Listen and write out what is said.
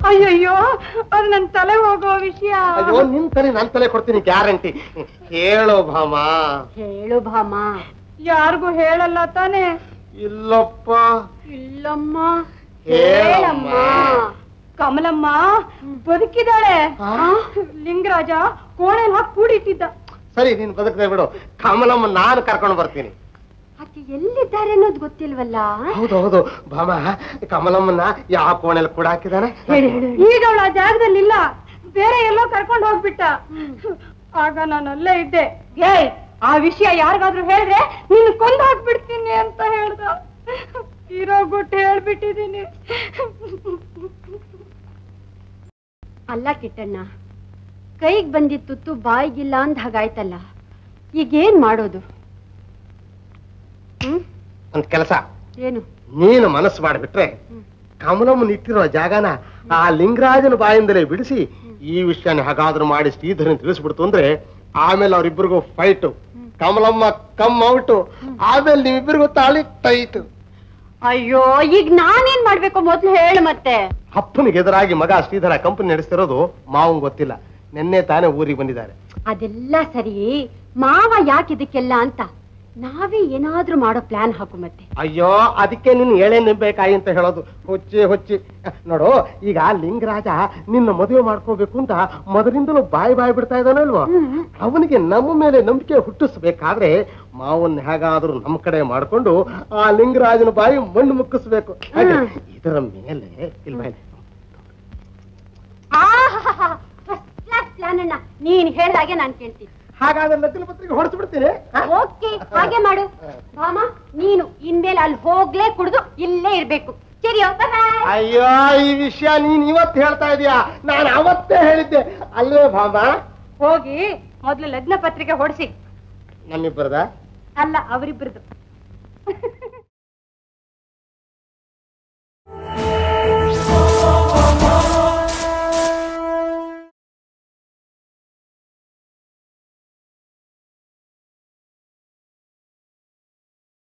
ಅಯ್ಯಯ್ಯೋ ಅದು ನನ್ ತಲೆ ಹೋಗೋ ವಿಷಯ ಅಯ್ಯೋ ನಿನ್ ತಲೆ ನನ್ ತಲೆ ಕೊಡ್ತೀನಿ ಗ್ಯಾರಂಟಿ ಹೇಳು ಭಾಮ ಹೇಳು ಭಾಮ ಯಾರಿಗೂ ಹೇಳಲ್ಲ ತಾನೇ ಇಲ್ಲಪ್ಪ ಇಲ್ಲಮ್ಮ ಹೇಳಮ್ಮ. ಕಮಲಮ್ಮ ಬದುಕಿದಾಳೆ ಲಿಂಗರಾಜ ಕೋಣೆಲ್ ಹಾಕಿ ಕೂಡಿಟ್ಟಿದ್ದ ಸರಿ ನೀನ್ ಬದುಕದೆ ಬಿಡು ಕಮಲಮ್ಮ ನಾನು ಕರ್ಕೊಂಡು ಬರ್ತೀನಿ ಆಕೆ ಎಲ್ಲಿದ್ದಾರೆ ಅನ್ನೋದು ಗೊತ್ತಿಲ್ವಲ್ಲ ಹೌದು ಹೌದು ಭಾಮ ಕಮಲಮ್ಮನ ಯಾವ ಕೋಣೆಯಲ್ಲಿ ಕೂಡ ಹಾಕಿದಾನೆ ಈಗ ಅವಳ ಆ ಜಾಗದಲ್ಲಿ ಇಲ್ಲ ಬೇರೆ ಎಲ್ಲೋ ಕರ್ಕೊಂಡು ಹೋಗ್ಬಿಟ್ಟ ಆಗ ನಾನು ಅಲ್ಲೇ ಇದ್ದೆ ಏಯ್ ಆ ವಿಷಯ ಯಾರಿಗಾದ್ರೂ ಹೇಳಿದ್ರೆ ನಿನ್ ಕೊಂದು ಹಾಕ್ಬಿಡ್ತೀನಿ ಅಂತ ಹೇಳ್ದ ಇರೋ ಗುಟ್ಟು ಹೇಳ್ಬಿಟ್ಟಿದೀನಿ ಅಲ್ಲ ಕಿಟ್ಟಣ್ಣ ಕೈಗ್ ಬಂದಿದ್ ತುತ್ತು ಬಾಯಿಗಿಲ್ಲ ಅಂದ ಹಾಗಾಯ್ತಲ್ಲ ಈಗೇನ್ ಮಾಡೋದು ಹ್ಮ್ ಒಂದ್ ಕೆಲಸ ಏನು ನೀನು ಮನಸ್ಸು ಮಾಡಿಬಿಟ್ರೆ ಕಮಲಮ್ಮನ ಇಟ್ಟಿರೋ ಜಾಗನ ಆ ಲಿಂಗರಾಜನ ಬಾಯಿಂದಲೇ ಬಿಡಿಸಿ ಈ ವಿಷಯನ ಹಾಗಾದ್ರೂ ಮಾಡಿ ಶ್ರೀಧರನ್ ತಿಳಿಸ್ಬಿಡ್ತು ಅಂದ್ರೆ ಆಮೇಲೆ ಅವ್ರಿಬ್ರಿಗೂ ಫೈಟ್ ಕಮಲಮ್ಮ ಕಮ್ ಔಟ್ ಆಮೇಲೆ ನೀವಿಬ್ಬರಿಗೂ ತಾಳಿ ಟೈಟ್ ಅಯ್ಯೋ ಈಗ ನಾನೇನ್ ಮಾಡ್ಬೇಕು ಮೊದ್ಲು ಹೇಳು ಮತ್ತೆ ಅಪ್ಪನಿಗೆ ಎದುರಾಗಿ ಮಗ ಶ್ರೀಧರ ಕಂಪನಿ ನಡೆಸ್ತಿರೋದು ಮಾವಂಗ್ ಗೊತ್ತಿಲ್ಲ ನಿನ್ನೆ ತಾನೇ ಊರಿಗೆ ಬಂದಿದ್ದಾರೆ ಅದೆಲ್ಲ ಸರಿ ಮಾವ ಯಾಕೆ ಇದಕ್ಕೆಲ್ಲ ಅಂತ ನಾವೇ ಏನಾದ್ರೂ ಮಾಡೋ ಪ್ಲಾನ್ ಹಾಕು ಮತ್ತೆ ಅಯ್ಯೋ ಅದಕ್ಕೆ ನೀನು ಎಳೆ ನಿಂಬೇಕಾಯಿ ಅಂತ ಹೇಳೋದು ಹುಚ್ಚಿ ಹುಚ್ಚಿ ನೋಡು ಈಗ ಲಿಂಗರಾಜ ನಿನ್ನ ಮದುವೆ ಮಾಡ್ಕೋಬೇಕು ಅಂತ ಮೊದಲಿಂದಲೂ ಬಾಯಿ ಬಾಯಿ ಬಿಡ್ತಾ ಇದ್ದಾನಲ್ವಾ ಅವನಿಗೆ ನಮ್ಮ ಮೇಲೆ ನಂಬಿಕೆ ಹುಟ್ಟಿಸ್ಬೇಕಾದ್ರೆ ಮಾವನ್ನ ಹೇಗಾದ್ರೂ ನಮ್ಮ ಕಡೆ ಮಾಡ್ಕೊಂಡು ಆ ಲಿಂಗರಾಜನ ಬಾಯಿ ಮಣ್ಣು ಮುಕ್ಕಿಸ್ಬೇಕು ಹಾಗೆ ಇದರ ಮೇಲೆ ಇಲ್ವಾ ಇಲ್ಲಿ. ಪ್ಲಾನ್ ಅಣ್ಣ ನೀನ್ ಹೇಳ್ದಾಗೆ ನಾನ್ ಕೇಳ್ತೀನಿ ಹಾಗಾದ್ರೆ ಲಗ್ನ ಪತ್ರಿಕೆ ಹೊಡೆಸ್ಬಿಡ್ತೀನಿ ಓಕೆ ಹಾಗೆ ಮಾಡು ಭಾಮ ನೀನು ಇನ್ಮೇಲೆ ಅಲ್ಲಿ ಹೋಗ್ಲೇ ಕುಡ್ದು ಇಲ್ಲೇ ಇರ್ಬೇಕು ಸರಿಯೋ ಬಾಯ್ ಅಯ್ಯೋ ಈ ವಿಷಯ ನೀನ್ ಇವತ್ತು ಹೇಳ್ತಾ ಇದೀಯಾ ನಾನು ಅವತ್ತೇ ಹೇಳಿದ್ದೆ ಅಲ್ವೇ ಭಾಮ ಹೋಗಿ ಮೊದ್ಲು ಲಗ್ನ ಪತ್ರಿಕೆ ಹೊಡ್ಸಿ ನಮ್ಮಿಬ್ಬರದ ಅಲ್ಲ ಅವರಿಬ್ಬರದು